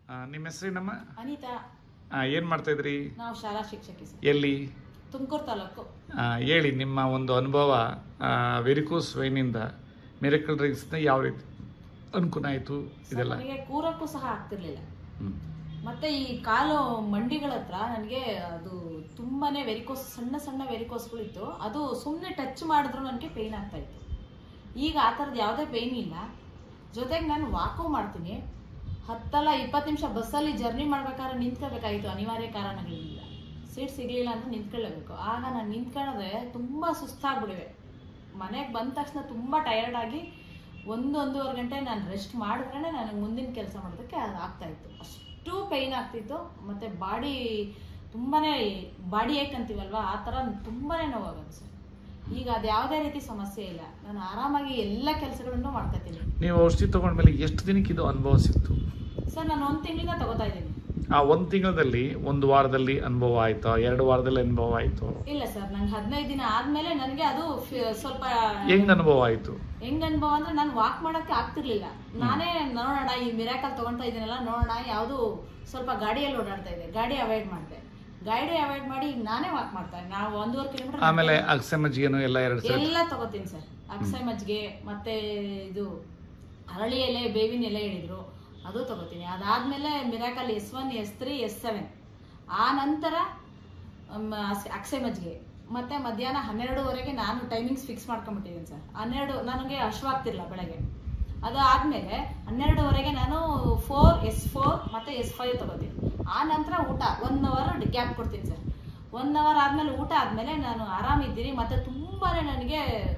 ಆ, ನಿಮ್ಮ ಹೆಸರೇನಮ್ಮ ಅನಿತಾ ಏನು ಮಾಡ್ತಾ ಇದ್ರಿ ನಾವು ಶಾಲಾ ಶಿಕ್ಷಕಿ ಸರ್ ಎಲ್ಲಿ ತುಮಕೂರು ತಾಲೂಕು ಆ, ಹೇಳಿ ನಿಮ್ಮ ಒಂದು ಅನುಭವ ವೆರಿಕೋಸ್ ವೈನಿಂದ ಮಿರಕಲ್ ಡ್ರಿಂಕ್ಸ್ನ ಯಾವ ರೀತಿ ಅನುಕೂಲ ಆಯಿತು ಸರ್, ಇದೆಲ್ಲ ನನಗೆ ಕೂರಕ್ಕೂ ಸಹ ಆಗ್ತಿರ್ಲಿಲ್ಲ ಹ್ಮ್. ಮತ್ತೆ ಈ ಕಾಲು ಮಂಡಿಗಳ ಹತ್ರ ನನಗೆ ಅದು ತುಂಬಾನೇ ವೆರಿಕೋಸ್ ಸಣ್ಣ ಸಣ್ಣ ವೆರಿಕೋಸ್ಗಳು ಇತ್ತು ಅದು ಸುಮ್ಮನೆ ಟಚ್ ಮಾಡಿದ್ರು ನನಗೆ ಪೇಯ್ನ್ ಆಗ್ತಾ ಇತ್ತು ಈಗ ಆ ಥರದ್ದು ಯಾವುದೇ ಪೇಯ್ನ್ ಇಲ್ಲ ಜೊತೆಗೆ ನಾನು ವಾಕು ಮಾಡ್ತೀನಿ ಹತ್ತಲ್ಲ ಇಪ್ಪತ್ತು ನಿಮಿಷ ಬಸ್ಸಲ್ಲಿ ಜರ್ನಿ ಮಾಡ್ಬೇಕಾದ್ರೆ ನಿಂತ್ಕೋಬೇಕಾಗಿತ್ತು ಅನಿವಾರ್ಯ ಕಾರಣಗಳಿಂದ ಸೀಟ್ ಸಿಗ್ಲಿಲ್ಲ ಅಂದ್ರೆ ನಿಂತ್ಕೊಳ್ಳೇಬೇಕು ಆಗ ನಾನು ನಿಂತ್ಕೊಳ್ಳೋದೆ ತುಂಬ ಸುಸ್ತಾಗ್ಬಿಡಿವೆ ಮನೆಗೆ ಬಂದ ತಕ್ಷಣ ತುಂಬ ಟಯರ್ಡ್ ಆಗಿ ಒಂದು ಒಂದೂವರೆ ಗಂಟೆ ನಾನು ರೆಸ್ಟ್ ಮಾಡಿದ್ರೆ ನನಗೆ ಮುಂದಿನ ಕೆಲಸ ಮಾಡೋದಕ್ಕೆ ಅದು ಆಗ್ತಾ ಇತ್ತು ಅಷ್ಟು ಪೈನ್ ಆಗ್ತಿತ್ತು ಮತ್ತು ಬಾಡಿ ತುಂಬಾ ಬಾಡಿ ಏಕ್ ಅಂತೀವಲ್ವ ಆ ಥರ ತುಂಬಾ ನೋವಾಗುತ್ತೆ ಸರ್ ಈಗ ಅದು ಯಾವುದೇ ರೀತಿ ಸಮಸ್ಯೆ ಇಲ್ಲ ನಾನು ಆರಾಮಾಗಿ ಎಲ್ಲ ಕೆಲಸಗಳನ್ನು ಮಾಡ್ಕೊತೀನಿ ನೀವು ಔಷಧಿ ತಗೊಂಡ್ಮೇಲೆ ಎಷ್ಟು ದಿನಕ್ಕೆ ಇದು ಅನುಭವ ಸಿಕ್ತು ಸರ್ ನಾನು ಒಂದು ತಿಂಗಳಿಂದ ತಗೋತಾ ಇದ್ದೀನಿ ಆ ಒಂದು ತಿಂಗಳಲ್ಲಿ ಒಂದು ವಾರದಲ್ಲಿ ಅನುಭವ ಆಯ್ತಾ ಎರಡು ವಾರದಲ್ಲಿ ಅನುಭವ ಆಯ್ತು ಇಲ್ಲ ಸರ್ ನಂಗೆ ಹದಿನೈದು ದಿನ ಆದ್ಮೇಲೆ ನನಗೆ ಅದು ಫಿ- ಸ್ವಲ್ಪ ಹೆಂಗ್ ಅನುಭವ ಆಯ್ತು ಹೆಂಗ್ ಅನುಭವ ಅಂದ್ರೆ ನಾನು ವಾಕ್ ಮಾಡಕ್ಕೆ ಆಗ್ತಿರ್ಲಿಲ್ಲ ನಾನೇ ನೋಡೋಣ ಈ ಮಿರಾಕಲ್ ತಗೊಂತಾ ಇದೀನಲ್ಲ ನೋಡೋಣ ಯಾವುದು ಸ್ವಲ್ಪ ಗಾಡಿಯಲ್ಲಿ ಓಡಾಡ್ತಾ ಇದೆ ಗಾಡಿ ಅವಾಯ್ಡ್ ಮಾಡಿದೆ ಗಾಡಿ ಅವಾಯ್ಡ್ ಮಾಡಿ ಈಗ ನಾನೇ ವಾಕ್ ಮಾಡ್ತಾ ಇದ್ದೀನಿ ನಾವು ಒಂದೂವರೆ ಕಿಲೋಮೀಟರ್ ಆಮೇಲೆ ಅಕ್ಸಮಜ್ಜಿಗೆನು ಎಲ್ಲ ಎರಡು ಸರಿ ಎಲ್ಲ ತಗೋತೀನಿ ಸರ್ ಅಕ್ಸೈ ಮಜ್ಜಿಗೆ ಮತ್ತೆ ಇದು ಅರಳಿ ಎಲೆ ಬೇವಿನ ಎಲೆ ಹೇಳಿದ್ರು ಅದು ತಗೋತೀನಿ ಅದಾದ್ಮೇಲೆ miracle S one S three S seven ಆ ನಂತರ ಮ್, ಅಸ್- ಅಕ್ಸೈ ಮಜ್ಜಿಗೆ ಮತ್ತೆ ಮಧ್ಯಾಹ್ನ ಹನ್ನೆರಡುವರೆಗೆ ನಾನು ಟೈಮಿಂಗ್ಸ್ ಫಿಕ್ಸ್ ಮಾಡ್ಕೊಂಡ್ಬಿಟ್ಟಿದ್ದೀನಿ ಸರ್ ಹನ್ನೆರಡು ನನಗೆ ಹಶ್ವಾಗ್ತಿರ್ಲಿಲ್ಲ ಬೆಳಗ್ಗೆ ಅದು ಆದ್ಮೇಲೆ ಹನ್ನೆರಡುವರೆಗೆ ನಾನು ಫೋರ್ ಎಸ್ ಫೋರ್ ಮತ್ತೆ ಎಸ್ ಫೈವ್ ತಗೋತೀನಿ ಆ ನಂತರ ಊಟ ಒನ್ ಅವರ್ ಗ್ಯಾಪ್ ಕೊಡ್ತೀನಿ ಸರ್ ಒನ್ ಅವರ್ ಆದ್ಮೇಲೆ ಊಟ ಆದ್ಮೇಲೆ ನಾನು ಆರಾಮಿದ್ದೀನಿ ಮತ್ತೆ ತುಂಬಾನೇ ನನಗೆ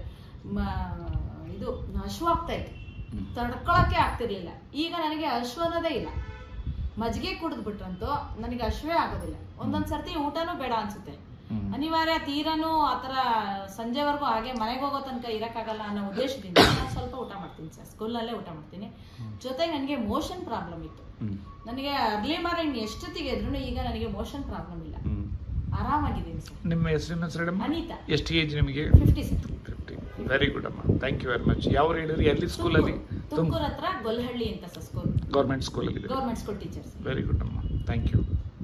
ಮ- ಇದು ಹಶ್ವಾಗ್ತಾ ಇತ್ತು ಹ್ಮ್. ತಡ್ಕೊಳಕ್ಕೆ ಆಗ್ತಿರ್ಲಿಲ್ಲ ಈಗ ನನಗೆ ಹಶ್ವ ಅನ್ನೋದೇ ಇಲ್ಲ ಮಜ್ಜಿಗೆ ಕುಡಿದ್ಬಿಟ್ರಂತೂ ನನಗೆ ಹಶ್ವೇ ಆಗೋದಿಲ್ಲ ಒಂದೊಂದ್ ಸರ್ತಿ ಊಟನೂ ಬೇಡ ಅನ್ಸುತ್ತೆ ಹ್ಮ್. ಅನಿವಾರ್ಯ ತೀರನೂ ಆತರ ಸಂಜೆವರೆಗೂ ಹಾಗೆ ಮನೆಗೆ ಹೋಗೋ ತನಕ ಇರಕ್ಕಾಗಲ್ಲ ಅನ್ನೋ ಉದ್ದೇಶದಿಂದ ನಾನು ಸ್ವಲ್ಪ ಊಟ ಮಾಡ್ತೀನಿ ಸರ್ ಸ್ಕೂಲ್ನಲ್ಲೇ ಊಟ ಮಾಡ್ತೀನಿ ಜೊತೆಗೆ ನನಗೆ ಮೋಷನ್ ಪ್ರಾಬ್ಲಮ್ ಇತ್ತು ಹ್ಮ್. ನನಗೆ ಅರ್ಲಿ ಮಾರ್ನಿಂಗ್ ಎಷ್ಟೊತ್ತಿಗೆ ಇದ್ರು ಈಗ ನನಗೆ ಮೋಷನ್ ಪ್ರಾಬ್ಲಮ್ ಇಲ್ಲ ಹ್ಮ್. ಆರಾಮಾಗಿದ್ದೀನಿ ಸರ್ ನಿಮ್ಮ ಹೆಸರಿನ ಹೆಸರೇನಮ್ಮ ಅನಿತಾ ಎಷ್ಟು ಏಜ್ ನಿಮಗೆ fifty sir fifty very good ಅಮ್ಮ ಥ್ಯಾಂಕ್ ಯು ವೆರಿ ಮಚ್ ಯಾವ ಹೇಳಿದ್ರಿ ಎಲ್ಲಿ ಸ್ಕೂಲಲ್ಲಿ ತುಂಬ ತುಮಕೂರು ಹತ್ರ ಗೊಲ್ಹಳ್ಳಿ ಅಂತ ಸರ್ ಸ್ಕೂಲ್ ಗೌರ್ಮೆಂಟ್ ಸ್ಕೂಲಲ್ಲಿ government school teachers very good ಅಮ್ಮ ಥ್ಯಾಂಕ್ ಯು